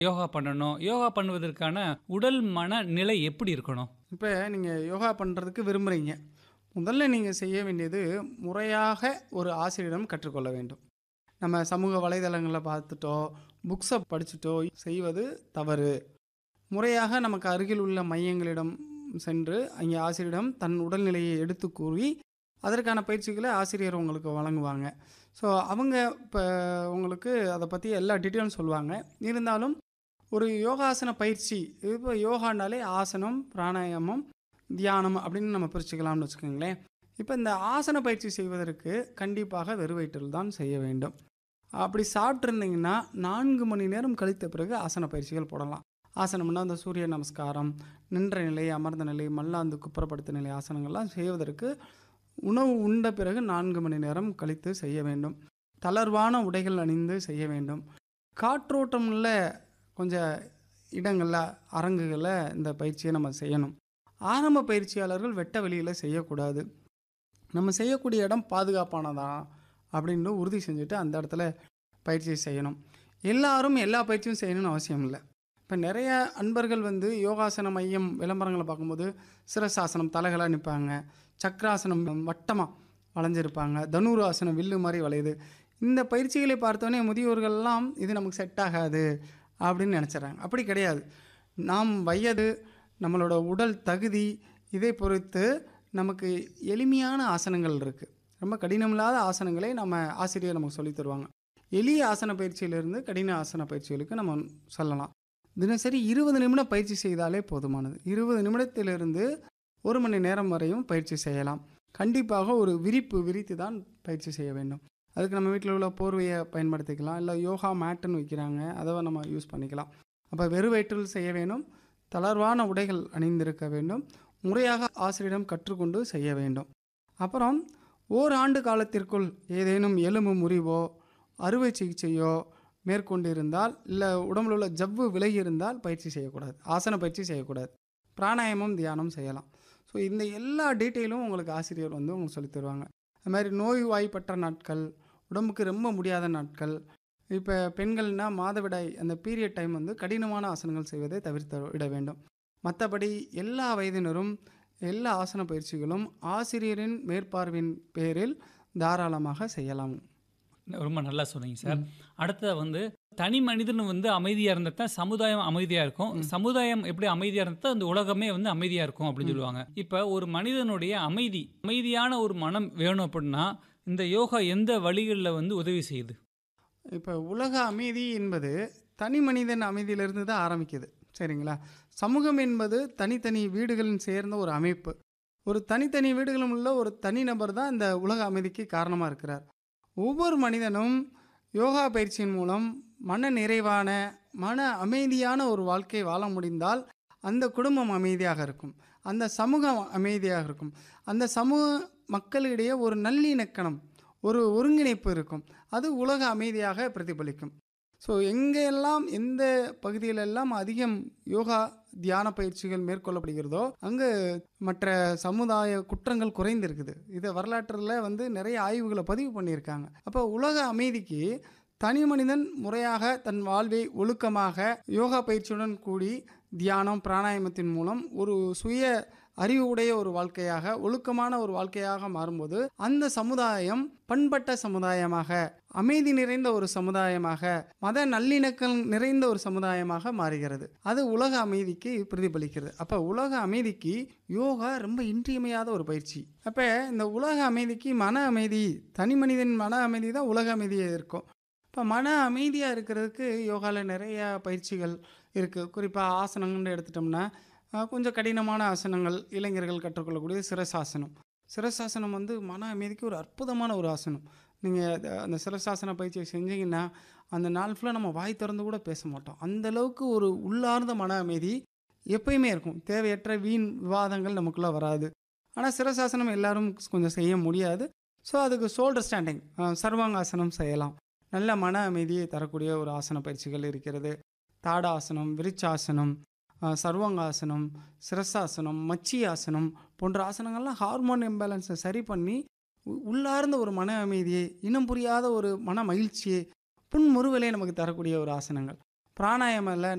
யோகா பண்ணணும் யோகா பண்ணுவதற்கான உடல் மன நிலை எப்படி இருக்கணும் இப்போ நீங்கள் யோகா பண்ணுறதுக்கு விரும்புகிறீங்க முதல்ல நீங்கள் செய்ய வேண்டியது முறையாக ஒரு ஆசிரியரிடம் கற்றுக்கொள்ள வேண்டும் நம்ம சமூக வலைதளங்களை பார்த்துட்டோ புக்ஸை படிச்சுட்டோ செய்வது தவறு முறையாக நமக்கு அருகில் உள்ள மையங்களிடம் சென்று அங்கே ஆசிரியரிடம் தன் உடல்நிலையை எடுத்து கூறி அதற்கான பயிற்சிகளை ஆசிரியர் உங்களுக்கு வழங்குவாங்க ஸோ அவங்க இப்போ உங்களுக்கு அதை பற்றி எல்லா டீட்டெயிலும் சொல்லுவாங்க இருந்தாலும் ஒரு யோகாசன பயிற்சி இப்போ யோகானாலே ஆசனம் பிராணாயாமம் தியானம் அப்படின்னு நம்ம பிரிச்சுக்கலாம்னு வச்சுக்கோங்களேன் இப்போ இந்த ஆசன பயிற்சி செய்வதற்கு கண்டிப்பாக வெறுவயிற்றில் தான் செய்ய வேண்டும் அப்படி சாப்பிட்ருந்தீங்கன்னா நான்கு மணி நேரம் கழித்த பிறகு ஆசன பயிற்சிகள் போடலாம் ஆசனம்னா அந்த சூரிய நமஸ்காரம் நின்ற நிலை அமர்ந்த நிலை மல்லாந்து குப்புறப்படுத்த நிலை ஆசனங்கள்லாம் செய்வதற்கு உணவு உண்ட பிறகு நான்கு மணி நேரம் கழித்து செய்ய வேண்டும் தளர்வான உடைகள் அணிந்து செய்ய வேண்டும் காற்றோட்டம் உள்ள கொஞ்சம் இடங்களில் அரங்குகளில் இந்த பயிற்சியை நம்ம செய்யணும் ஆரம்ப பயிற்சியாளர்கள் வெட்ட வெளியில் செய்யக்கூடாது நம்ம செய்யக்கூடிய இடம் பாதுகாப்பானதா அப்படின்னு உறுதி செஞ்சுட்டு அந்த இடத்துல பயிற்சி செய்யணும் எல்லாரும் எல்லா பயிற்சியும் செய்யணும்னு அவசியம் இல்லை இப்போ நிறைய அன்பர்கள் வந்து யோகாசன மையம் விளம்பரங்களை பார்க்கும்போது சிரசாசனம் தலைகளாக நிற்பாங்க சக்கராசனம் வட்டமாக வளைஞ்சிருப்பாங்க தனுர் ஆசனம் வில்லு மாதிரி வளையுது இந்த பயிற்சிகளை பார்த்தோன்னே முதியோர்கள்லாம் இது நமக்கு செட் ஆகாது அப்படின்னு நினச்சிட்றாங்க அப்படி கிடையாது நாம் வயது நம்மளோட உடல் தகுதி இதை பொறுத்து நமக்கு எளிமையான ஆசனங்கள் இருக்குது ரொம்ப கடினமில்லாத ஆசனங்களை நம்ம ஆசிரியர் நமக்கு சொல்லித் தருவாங்க எளிய ஆசன பயிற்சியிலிருந்து கடின ஆசன பயிற்சிகளுக்கு நம்ம சொல்லலாம் தினசரி இருபது நிமிடம் பயிற்சி செய்தாலே போதுமானது இருபது நிமிடத்திலிருந்து ஒரு மணி நேரம் வரையும் பயிற்சி செய்யலாம் கண்டிப்பாக ஒரு விரிப்பு விரித்து தான் பயிற்சி செய்ய வேண்டும் அதுக்கு நம்ம வீட்டில் உள்ள போர்வையை பயன்படுத்திக்கலாம் இல்லை யோகா மேட்டுன்னு வைக்கிறாங்க அதை நம்ம யூஸ் பண்ணிக்கலாம் அப்போ வெறும் வயிற்றில் செய்ய வேண்டும் தளர்வான உடைகள் அணிந்திருக்க வேண்டும் முறையாக ஆசிரியரிடம் கற்றுக்கொண்டு செய்ய வேண்டும் அப்புறம் ஓராண்டு காலத்திற்குள் ஏதேனும் எலும்பு முறிவோ அறுவை சிகிச்சையோ மேற்கொண்டிருந்தால் இல்லை உடம்புல உள்ள ஜவ்வு விலகி இருந்தால் பயிற்சி செய்யக்கூடாது ஆசன பயிற்சி செய்யக்கூடாது பிராணாயாமம் தியானம் செய்யலாம் ஸோ இந்த எல்லா டீட்டெயிலும் உங்களுக்கு ஆசிரியர் வந்து உங்களுக்கு சொல்லித் தருவாங்க அது மாதிரி நோய் வாய்ப்பற்ற நாட்கள் உடம்புக்கு ரொம்ப முடியாத நாட்கள் இப்போ பெண்கள்னால் மாதவிடாய் அந்த பீரியட் டைம் வந்து கடினமான ஆசனங்கள் செய்வதை தவிர்த்து விட வேண்டும் மற்றபடி எல்லா வயதினரும் எல்லா ஆசன பயிற்சிகளும் ஆசிரியரின் மேற்பார்வையின் பேரில் தாராளமாக செய்யலாம் ரொம்ப நல்லா சொன்னீங்க சார் அடுத்தது வந்து தனி மனிதன் வந்து அமைதியா இருந்தா தான் சமுதாயம் அமைதியா இருக்கும் சமுதாயம் எப்படி அமைதியா இருந்தா தான் அந்த உலகமே வந்து அமைதியா இருக்கும் அப்படின்னு சொல்லுவாங்க இப்ப ஒரு மனிதனுடைய அமைதி அமைதியான ஒரு மனம் வேணும் அப்படின்னா இந்த யோகா எந்த வழிகளில் வந்து உதவி செய்யுது இப்போ உலக அமைதி என்பது தனி மனிதன் அமைதியிலிருந்து தான் ஆரம்பிக்குது சரிங்களா சமூகம் என்பது தனித்தனி வீடுகளின் சேர்ந்த ஒரு அமைப்பு ஒரு தனித்தனி வீடுகளும் உள்ள ஒரு தனிநபர் தான் இந்த உலக அமைதிக்கு காரணமாக இருக்கிறார் ஒவ்வொரு மனிதனும் யோகா பயிற்சியின் மூலம் மன நிறைவான மன அமைதியான ஒரு வாழ்க்கை வாழ முடிந்தால் அந்த குடும்பம் அமைதியாக இருக்கும் அந்த சமூகம் அமைதியாக இருக்கும் அந்த சமூக மக்களிடையே ஒரு நல்லிணக்கணம் ஒரு ஒருங்கிணைப்பு இருக்கும் அது உலக அமைதியாக பிரதிபலிக்கும் ஸோ எங்கெல்லாம் எந்த பகுதியிலெல்லாம் அதிகம் யோகா தியான பயிற்சிகள் மேற்கொள்ளப்படுகிறதோ அங்கு மற்ற சமுதாய குற்றங்கள் குறைந்திருக்குது இதை வரலாற்றில் வந்து நிறைய ஆய்வுகளை பதிவு பண்ணியிருக்காங்க அப்போ உலக அமைதிக்கு தனி மனிதன் முறையாக தன் வாழ்வை ஒழுக்கமாக யோகா பயிற்சியுடன் கூடி தியானம் பிராணாயாமத்தின் மூலம் ஒரு சுய அறிவு உடைய ஒரு வாழ்க்கையாக ஒழுக்கமான ஒரு வாழ்க்கையாக மாறும்போது அந்த சமுதாயம் பண்பட்ட சமுதாயமாக அமைதி நிறைந்த ஒரு சமுதாயமாக மத நல்லிணக்கம் நிறைந்த ஒரு சமுதாயமாக மாறுகிறது அது உலக அமைதிக்கு பிரதிபலிக்கிறது அப்போ உலக அமைதிக்கு யோகா ரொம்ப இன்றியமையாத ஒரு பயிற்சி அப்போ இந்த உலக அமைதிக்கு மன அமைதி தனி மனிதன் மன அமைதி தான் உலக அமைதியாக இருக்கும் இப்போ மன அமைதியாக இருக்கிறதுக்கு யோகாவில் நிறைய பயிற்சிகள் இருக்குது குறிப்பாக ஆசனங்கள்னு எடுத்துட்டோம்னா அஹ், கொஞ்சம் கடினமான ஆசனங்கள் இளைஞர்கள் கற்றுக்கொள்ளக்கூடிய சிரசாசனம் சிரசாசனம் வந்து மன அமைதிக்கு ஒரு அற்புதமான ஒரு ஆசனம் நீங்கள் அந்த சிரசாசன பயிற்சியை செஞ்சீங்கன்னா அந்த நாள் ஃபுல்லாக நம்ம வாய் திறந்து கூட பேச மாட்டோம் அந்த அளவுக்கு ஒரு உள்ளார்ந்த மன அமைதி எப்பயுமே இருக்கும் தேவையற்ற வீண் விவாதங்கள் நமக்குள்ளே வராது ஆனால் சிரசாசனம் எல்லாரும் கொஞ்சம் செய்ய முடியாது ஸோ அதுக்கு ஷோல்டர் ஸ்டாண்டிங் சர்வாங்காசனம் செய்யலாம் நல்ல மன அமைதியை தரக்கூடிய ஒரு ஆசன பயிற்சிகள் இருக்கிறது தாடாசனம் விருச்சாசனம் அஹ், சர்வாங்காசனம் சிரசாசனம் மச்சி ஆசனம் போன்ற ஆசனங்கள்லாம் ஹார்மோன் இம்பேலன்ஸை சரி பண்ணி உ- உள்ளார்ந்த ஒரு மன அமைதியை இனம் புரியாத ஒரு மன மகிழ்ச்சியை புன்முறுவலை நமக்கு தரக்கூடிய ஒரு ஆசனங்கள் பிராணாயாமில்